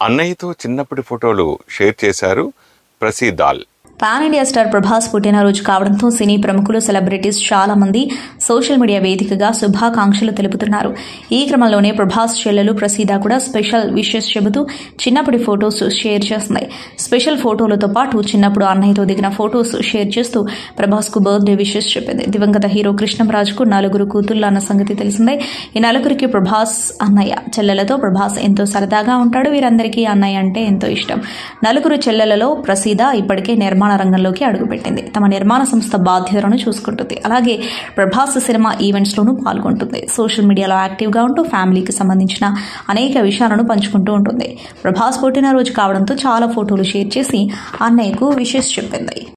అన్నయ్యతో చిన్నప్పటి ఫోటోలు షేర్ చేశారు ప్రసీదాల్ పాన్ ఇండియా స్టార్ ప్రభాస్ పుట్టినరోజు కావడంతో సినీ ప్రముఖులు సెలబ్రిటీస్ చాలా మంది సోషల్ మీడియా వేదికగా శుభాకాంక్షలు తెలుపుతున్నారు ఈ క్రమంలోనే ప్రభాస్ చెల్లెలు ప్రసీద కూడా స్పెషల్ విషెస్ చెబుతూ చిన్నప్పటి ఫొటోస్ షేర్ చేస్తుంది స్పెషల్ ఫోటోలతో పాటు చిన్నప్పుడు అన్నయ్యతో దిగిన ఫొటోస్ షేర్ చేస్తూ ప్రభాస్ కు బర్త్డే విషెస్ చెప్పింది దివంగత హీరో కృష్ణంరాజుకు నలుగురు కూతుళ్ళు అన్న సంగతి తెలిసిందే ఈ నలుగురికి ప్రభాస్ అన్నయ్య చెల్లెలతో ప్రభాస్ ఎంతో సరదాగా ఉంటాడు వీరందరికీ అన్నయ్య అంటే ఎంతో ఇష్టం నలుగురు చెల్లెలలో ప్రసీద ఇప్పటికే నిర్మాణ రంగంలోకి అడుగుపెట్టింది తమ నిర్మాణ సంస్థ బాధ్యతలను చూసుకుంటుంది అలాగే ప్రభాస్ సినిమా ఈవెంట్స్ లోనూ పాల్గొంటుంది సోషల్ మీడియాలో యాక్టివ్గా ఉంటూ ఫ్యామిలీకి సంబంధించిన అనేక విషయాలను పంచుకుంటూ ఉంటుంది ప్రభాస్ పుట్టినరోజు కావడంతో చాలా ఫోటోలు షేర్ చేసి అన్నయ్యకు విషెస్ చెప్పింది